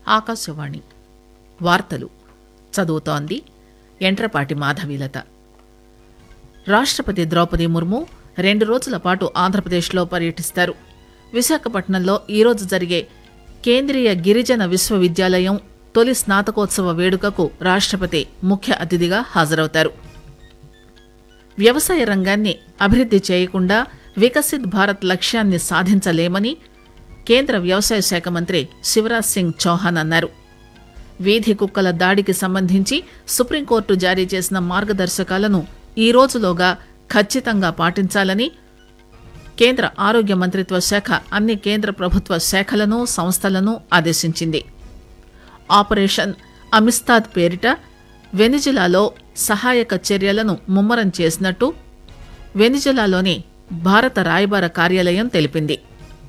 ఆకాశవాణి వార్తలు చదువుతోంది ఎంట్రపాటి మాధవీలత రాష్ట్రపతి ద్రౌపది ముర్ము రెండు రోజుల పాటు ఆంధ్రప్రదేశ్లో పర్యటిస్తారు విశాఖపట్నంలో ఈరోజు జరిగే కేంద్రీయ గిరిజన విశ్వవిద్యాలయం తొలి స్నాతకోత్సవ వేడుకకు రాష్ట్రపతి ముఖ్య అతిథిగా హాజరవుతారు వ్యవసాయ రంగాన్ని అభివృద్ది చేయకుండా వికసిత్ భారత్ లక్ష్యాన్ని సాధించలేమని కేంద్ర వ్యవసాయ శాఖ మంత్రి శివరాజ్ సింగ్ చౌహాన్ అన్నారు వీధి కుక్కల దాడికి సంబంధించి సుప్రీంకోర్టు జారీ చేసిన మార్గదర్శకాలను ఈ రోజులోగా ఖచ్చితంగా పాటించాలని కేంద్ర ఆరోగ్య మంత్రిత్వ శాఖ అన్ని కేంద్ర ప్రభుత్వ శాఖలను సంస్థలను ఆదేశించింది ఆపరేషన్ అమిస్తాద్ పేరిట వెనిజులాలో సహాయక చర్యలను ముమ్మరం చేసినట్టు వెనిజులాలోని భారత రాయబార కార్యాలయం తెలిపింది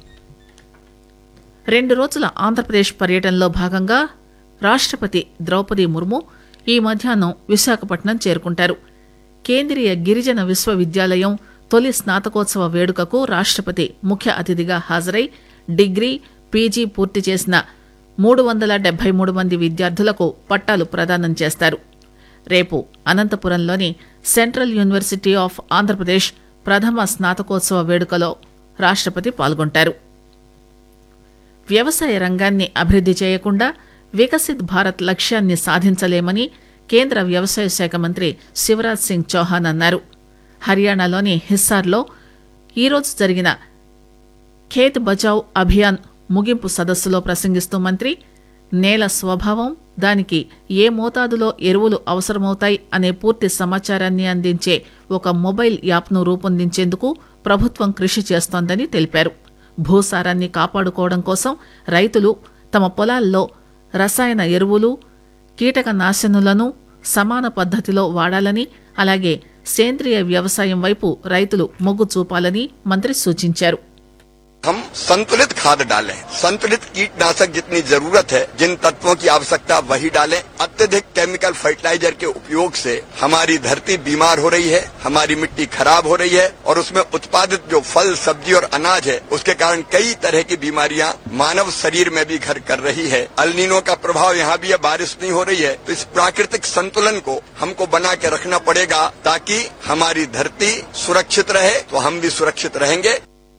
రెండు రోజుల ఆంధ్రప్రదేశ్ పర్యటనలో భాగంగా రాష్ట్రపతి ద్రౌపది ముర్ము ఈ మధ్యాహ్నం విశాఖపట్నం చేరుకుంటారు కేంద్రీయ గిరిజన విశ్వవిద్యాలయం తొలి స్నాతకోత్సవ వేడుకకు రాష్ట్రపతి ముఖ్య అతిథిగా హాజరై డిగ్రీ పీజీ పూర్తి చేసిన మూడు వందల డెబ్బై మూడు మంది విద్యార్థులకు పట్టాలు ప్రదానం చేస్తారు రేపు అనంతపురంలోని సెంట్రల్ యూనివర్సిటీ ఆఫ్ ఆంధ్రప్రదేశ్ ప్రథమ స్నాతకోత్సవ వేడుకలో రాష్ట్రపతి పాల్గొంటారు వ్యవసాయ రంగాన్ని అభివృద్ది చేయకుండా వికసిత్ భారత్ లక్ష్యాన్ని సాధించలేమని కేంద్ర వ్యవసాయ శాఖ మంత్రి శివరాజ్ సింగ్ చౌహాన్ అన్నారు హర్యానాలోని హిస్సార్లో ఈరోజు జరిగిన ఖేత్ బచావ్ అభియాన్ ముగింపు సదస్సులో ప్రసంగిస్తూ మంత్రి నేల స్వభావం దానికి ఏ మోతాదులో ఎరువులు అవసరమవుతాయి అనే పూర్తి సమాచారాన్ని అందించే ఒక మొబైల్ యాప్ను రూపొందించేందుకు ప్రభుత్వం కృషి చేస్తోందని తెలిపారు భూసారాన్ని కాపాడుకోవడం కోసం రైతులు తమ పొలాల్లో రసాయన ఎరువులు కీటక నాశనులను సమాన పద్ధతిలో వాడాలని అలాగే సేంద్రియ వ్యవసాయం వైపు రైతులు మొగ్గు చూపాలని మంత్రి సూచించారు हम संतुलित खाद डालें संतुलित कीटनाशक जितनी जरूरत है जिन तत्वों की आवश्यकता वही डालें अत्यधिक केमिकल फर्टिलाइजर के उपयोग से हमारी धरती बीमार हो रही है हमारी मिट्टी खराब हो रही है और उसमें उत्पादित जो फल सब्जी और अनाज है उसके कारण कई तरह की बीमारियां मानव शरीर में भी घर कर रही है अल्नीनो का प्रभाव यहाँ भी है बारिश नहीं हो रही है तो इस प्राकृतिक संतुलन को हमको बना के रखना पड़ेगा ताकि हमारी धरती सुरक्षित रहे तो हम भी सुरक्षित रहेंगे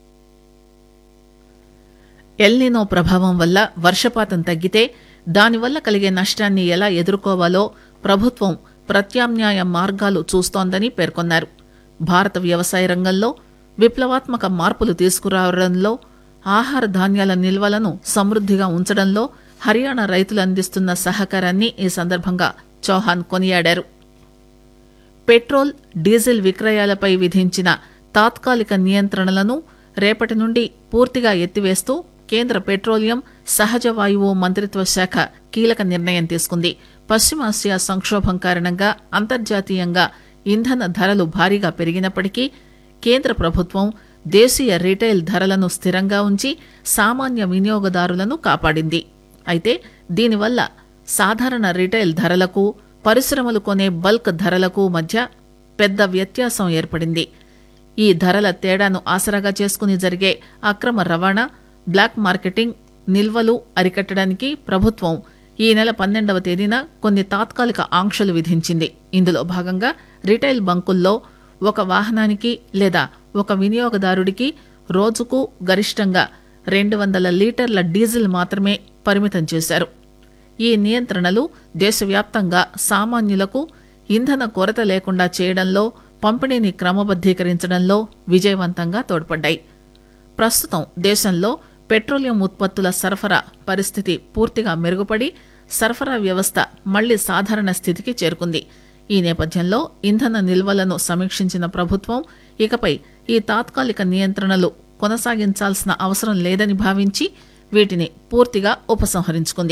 ఎల్నినో ప్రభావం వల్ల వర్షపాతం తగ్గితే దానివల్ల కలిగే నష్టాన్ని ఎలా ఎదుర్కోవాలో ప్రభుత్వం ప్రత్యామ్నాయ మార్గాలు చూస్తోందని పేర్కొన్నారు భారత వ్యవసాయ రంగంలో విప్లవాత్మక మార్పులు తీసుకురావడంలో ఆహార ధాన్యాల నిల్వలను సమృద్దిగా ఉంచడంలో హర్యానా రైతులు అందిస్తున్న సహకారాన్ని ఈ సందర్భంగా చౌహాన్ కొనియాడారు పెట్రోల్ డీజిల్ విక్రయాలపై విధించిన తాత్కాలిక నియంత్రణలను రేపటి నుండి పూర్తిగా ఎత్తివేస్తూ కేంద్ర పెట్రోలియం సహజ వాయువు మంత్రిత్వ శాఖ కీలక నిర్ణయం తీసుకుంది పశ్చిమాసియా సంక్షోభం కారణంగా అంతర్జాతీయంగా ఇంధన ధరలు భారీగా పెరిగినప్పటికీ కేంద్ర ప్రభుత్వం దేశీయ రీటైల్ ధరలను స్థిరంగా ఉంచి సామాన్య వినియోగదారులను కాపాడింది అయితే దీనివల్ల సాధారణ రీటైల్ ధరలకు పరిశ్రమలు కొనే బల్క్ ధరలకు మధ్య పెద్ద వ్యత్యాసం ఏర్పడింది ఈ ధరల తేడాను ఆసరాగా చేసుకుని జరిగే అక్రమ రవాణా బ్లాక్ మార్కెటింగ్ నిల్వలు అరికట్టడానికి ప్రభుత్వం ఈ నెల పన్నెండవ తేదీన కొన్ని తాత్కాలిక ఆంక్షలు విధించింది ఇందులో భాగంగా రిటైల్ బంకుల్లో ఒక వాహనానికి లేదా ఒక వినియోగదారుడికి రోజుకు గరిష్టంగా రెండు వందల లీటర్ల డీజిల్ మాత్రమే పరిమితం చేశారు ఈ నియంత్రణలు దేశవ్యాప్తంగా సామాన్యులకు ఇంధన కొరత లేకుండా చేయడంలో పంపిణీని క్రమబద్దీకరించడంలో విజయవంతంగా తోడ్పడ్డాయి ప్రస్తుతం దేశంలో పెట్రోలియం ఉత్పత్తుల సరఫరా పరిస్థితి పూర్తిగా మెరుగుపడి సరఫరా వ్యవస్థ మళ్లీ సాధారణ స్థితికి చేరుకుంది ఈ నేపథ్యంలో ఇంధన నిల్వలను సమీక్షించిన ప్రభుత్వం ఇకపై ఈ తాత్కాలిక నియంత్రణలు కొనసాగించాల్సిన అవసరం లేదని భావించి వీటిని పూర్తిగా ఉపసంహరించుకుంది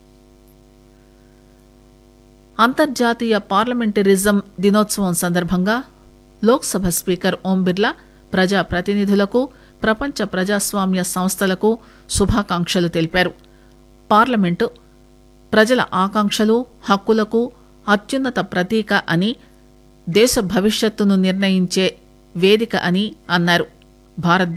అంతర్జాతీయ పార్లమెంటరిజం దినోత్సవం సందర్భంగా లోక్సభ స్పీకర్ ఓం బిర్లా ప్రజా ప్రతినిధులకు ప్రపంచ ప్రజాస్వామ్య సంస్థలకు శుభాకాంక్షలు తెలిపారు పార్లమెంటు ప్రజల ఆకాంక్షలు హక్కులకు అత్యున్నత ప్రతీక అని దేశ భవిష్యత్తును నిర్ణయించే వేదిక అని అన్నారు భారత్